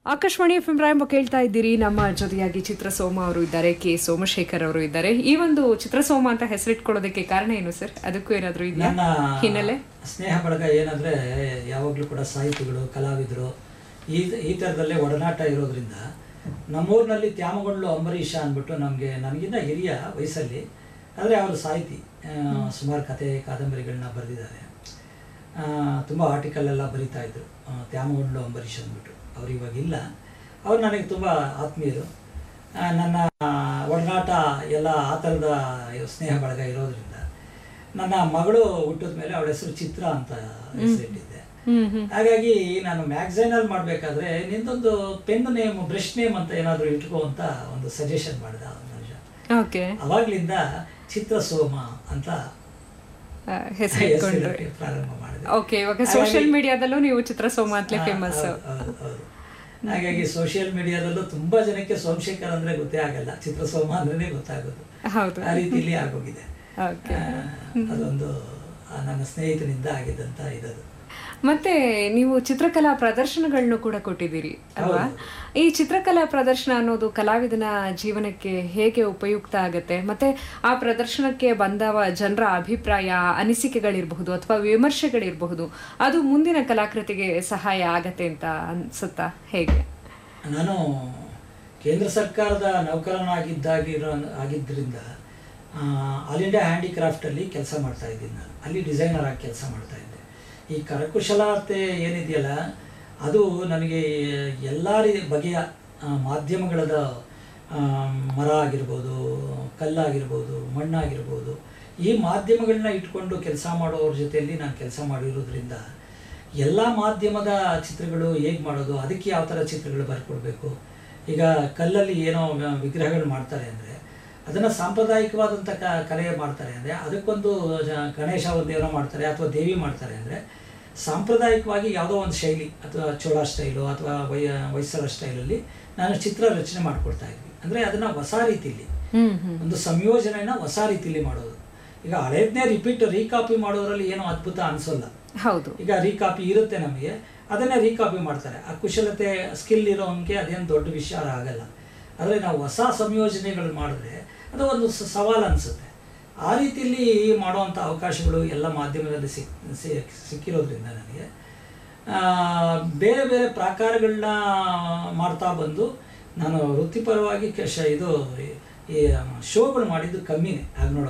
Akashvani F ಎಂಬ ಕೇಳ್ತಾ ಇದ್ದೀರಿ ನಮ್ಮ ಜೊತೆಯಾಗಿ ಚಿತ್ರಸೋಮ ಅವರು ಇದ್ದಾರೆ ಕೆ ಸೋಮಶೇಖರ್ ಅವರು ಇದ್ದಾರೆ ಈ ಒಂದು ಚಿತ್ರಸೋಮ ಅಂತ ಹೆಸರಿಟ್ಕೊಳ್ಳೋದಕ್ಕೆ ಕಾರಣ ಏನು ಸರ್ ಅದಕ್ಕೂ ಏನಾದರೂ ಇದೆಯಾ ನನ್ನ ಹಿನ್ನೆಲೆ ಸ್ನೇಹ ಬಳಗ ಏನಂದ್ರೆ ಯಾವಾಗಲೂ ಕೂಡ ಸಾಹಿತಿಗಳು ಕಲಾವಿದರು ಈ ಈ ಥರದಲ್ಲೇ ಒಡನಾಟ ಇರೋದ್ರಿಂದ ನಮ್ಮೂರಿನಲ್ಲಿ ತ್ಯಾಮಗೊಂಡ್ಲು ಅಂಬರೀಷ ಅಂದ್ಬಿಟ್ಟು ನಮಗೆ ನನಗಿಂತ ಹಿರಿಯ ವಯಸ್ಸಲ್ಲಿ ಆದರೆ ಅವರು ಸಾಹಿತಿ ಆ, ಸುಮಾರು ಕತೆ ಕಾದಂಬರಿಗಳನ್ನ ಬರೆದಿದ್ದಾರೆ ತುಂಬ ಆರ್ಟಿಕಲ್ ಎಲ್ಲ ಬರಿತಾ ಇದ್ರು ಆ, ತ್ಯಾಮಗೊಂಡ್ಲು ಅಂಬರೀಷ್ ಅಂದ್ಬಿಟ್ಟು ಅವ್ರು ಇವಾಗ ಇಲ್ಲ ಅವ್ರು ನನಗೆ ತುಂಬ ಆತ್ಮೀಯರು ಆ, ನನ್ನ ಒಡನಾಟ ಎಲ್ಲ ಆ ಥರದ ಸ್ನೇಹ ಬಳಗ ಇರೋದ್ರಿಂದ ನನ್ನ ಮಗಳು ಹುಟ್ಟಿದ ಮೇಲೆ ಅವಳ ಹೆಸರು ಚಿತ್ರ ಅಂತ ಹೆಸರಿಟ್ಟಿದ್ದೆ ಹ್ಮ್ ಹ್ಮ್ ಹಾಗಾಗಿ ನಾನು ಮ್ಯಾಗ್ಝೈನಲ್ಲಿ ಮಾಡಬೇಕಾದ್ರೆ ನಿಂದೊಂದು ಪೆನ್ ನೇಮ್ ಬ್ರಷ್ ನೇಮ್ ಅಂತ ಏನಾದರೂ ಇಟ್ಕೋ ಅಂತ ಒಂದು ಸಜೆಷನ್ ಮಾಡಿದ ಮನುಷ್ಯ ಓಕೆ ಅವಾಗ್ಲಿಂದ ಚಿತ್ರಸೋಮ ಅಂತ ಹೆಸರು ಇಟ್ಕೊಂಡ್ರು ಹೆಸರಿಡಕ್ಕೆ ಪ್ರಾರಂಭ ಮಾಡಿದೆ ಓಕೆ ಇವಾಗ ಸೋಷಿಯಲ್ ಮೀಡಿಯಾದಲ್ಲೂ ನೀವು ಚಿತ್ರಸೋಮ ಅಂತಲೇ ಫೇಮಸ್ ಹೌದು, ಹೌದು, ಹೌದು. ಹಾಗಾಗಿ ಸೋಷಿಯಲ್ ಮೀಡಿಯಾದಲ್ಲೂ ತುಂಬಾ ಜನಕ್ಕೆ ಸೋಮಶೇಖರ್ ಅಂದ್ರೆ ಗೊತ್ತೇ ಆಗಲ್ಲ ಚಿತ್ರಸೋಮ ಅಂದ್ರೆ ಗೊತ್ತಾಗೋದು ಹೌದು ಆ ರೀತಿಯಲ್ಲಿ ಆಗೋಗಿದೆ ಓಕೆ ಆ, ಅದೊಂದು ಆ, ನನ್ನ ಸ್ನೇಹಿತನಿಂದ ಆಗಿದ್ದಂತ ಇದದು ಮತ್ತೆ ನೀವು ಚಿತ್ರಕಲಾ ಪ್ರದರ್ಶನಗಳನ್ನು ಕೂಡ ಕೊಟ್ಟಿದ್ದೀರಿ ಅಲ್ವಾ ಈ ಚಿತ್ರಕಲಾ ಪ್ರದರ್ಶನ ಅನ್ನೋದು ಕಲಾವಿದನ ಜೀವನಕ್ಕೆ ಹೇಗೆ ಉಪಯುಕ್ತ ಆಗತ್ತೆ ಮತ್ತೆ ಆ ಪ್ರದರ್ಶನಕ್ಕೆ ಬಂದವ ಜನರ ಅಭಿಪ್ರಾಯ ಅನಿಸಿಕೆಗಳಿರಬಹುದು ಅಥವಾ ವಿಮರ್ಶೆಗಳಿರಬಹುದು ಅದು ಮುಂದಿನ ಕಲಾಕೃತಿಗೆ ಸಹಾಯ ಆಗತ್ತೆ ಅಂತ ಅನ್ಸುತ್ತಾ ಹೇಗೆ ನಾನು ಕೇಂದ್ರ ಸರ್ಕಾರದ ನೌಕರನಾಗಿದ್ದಾಗಿರೋ ಆಗಿದ್ದರಿಂದ ಆಲ್ ಇಂಡಿಯಾ ಹ್ಯಾಂಡಿಕ್ರಾಫ್ಟಲ್ಲಿ ಕೆಲಸ ಮಾಡ್ತಾ ಇದ್ದೀನಿ ನಾನು ಅಲ್ಲಿ ಡಿಸೈನರ್ ಆಗಿ ಕೆಲಸ ಮಾಡ್ತಾ ಇದ್ದೆ ಈ ಕರಕುಶಲತೆ ಏನಿದೆಯಲ್ಲ ಅದು ನನಗೆ ಎಲ್ಲ ರೀ ಬಗೆಯ ಆ, ಮಾಧ್ಯಮಗಳದ ಆ, ಮರ ಆಗಿರ್ಬೋದು ಕಲ್ಲಾಗಿರ್ಬೋದು ಮಣ್ಣಾಗಿರ್ಬೋದು ಈ ಮಾಧ್ಯಮಗಳನ್ನ ಇಟ್ಕೊಂಡು ಕೆಲಸ ಮಾಡೋರ ಜೊತೆಯಲ್ಲಿ ನಾನು ಕೆಲಸ ಮಾಡಿರೋದ್ರಿಂದ ಎಲ್ಲ ಮಾಧ್ಯಮದ ಚಿತ್ರಗಳು ಹೇಗೆ ಮಾಡೋದು ಅದಕ್ಕೆ ಯಾವ ಥರ ಚಿತ್ರಗಳು ಬರ್ಕೊಡ್ಬೇಕು ಈಗ ಕಲ್ಲಲ್ಲಿ ಏನೋ ವಿಗ್ರಹಗಳು ಮಾಡ್ತಾರೆ ಅಂದರೆ ಅದನ್ನು ಸಾಂಪ್ರದಾಯಿಕವಾದಂಥ ಕ ಕಲೆ ಮಾಡ್ತಾರೆ ಅಂದರೆ ಅದಕ್ಕೊಂದು ಜ- ಗಣೇಶ ಒಂದು ಏನೋ ಮಾಡ್ತಾರೆ ಅಥವಾ ದೇವಿ ಮಾಡ್ತಾರೆ ಅಂದರೆ ಸಾಂಪ್ರದಾಯಿಕವಾಗಿ ಯಾವುದೋ ಒಂದು ಶೈಲಿ ಅಥವಾ ಚೋಳ ಸ್ಟೈಲು ಅಥವಾ ವೈ ಹೊಯ್ಸಳ ಸ್ಟೈಲಲ್ಲಿ ನಾನು ಚಿತ್ರ ರಚನೆ ಮಾಡಿಕೊಡ್ತಾ ಇದ್ವಿ ಅಂದರೆ ಅದನ್ನು ಹೊಸ ರೀತಿಯಲ್ಲಿ ಹ್ಮ್ ಹ್ಮ್ ಒಂದು ಸಂಯೋಜನೆನ ಹೊಸ ರೀತಿಯಲ್ಲಿ ಮಾಡೋದು ಈಗ ಹಳೇದನ್ನೇ ರಿಪೀಟ್ ರೀಕಾಪಿ ಮಾಡೋದ್ರಲ್ಲಿ ಏನೋ ಅದ್ಭುತ ಅನಿಸೋಲ್ಲ ಹೌದು ಈಗ ರೀಕಾಪಿ ಇರುತ್ತೆ ನಮಗೆ ಅದನ್ನೇ ರೀಕಾಪಿ ಮಾಡ್ತಾರೆ ಆ ಕುಶಲತೆ ಸ್ಕಿಲ್ ಇರೋನ್ಗೆ ಅದೇನು ದೊಡ್ಡ ವಿಚಾರ ಆಗಲ್ಲ ಆದರೆ ನಾವು ಹೊಸ ಸಂಯೋಜನೆಗಳು ಮಾಡಿದ್ರೆ ಅದು ಒಂದು ಸ- ಸವಾಲು ಅನಿಸುತ್ತೆ ಆ ರೀತಿಯಲ್ಲಿ ಮಾಡುವಂಥ ಅವಕಾಶಗಳು ಎಲ್ಲ ಮಾಧ್ಯಮದಲ್ಲಿ ಸಿಕ್ ಸಿ- ಸಿಕ್ಕಿರೋದ್ರಿಂದ ನನಗೆ ಆ, ಬೇರೆ ಬೇರೆ ಪ್ರಾಕಾರಗಳನ್ನ ಮಾಡ್ತಾ ಬಂದು ನಾನು ವೃತ್ತಿಪರವಾಗಿ ಕೆಶ ಇದು ಈ ಶೋಗಳು ಮಾಡಿದ್ದು ಕಮ್ಮಿನೇ ಆಗ ನೋಡೋ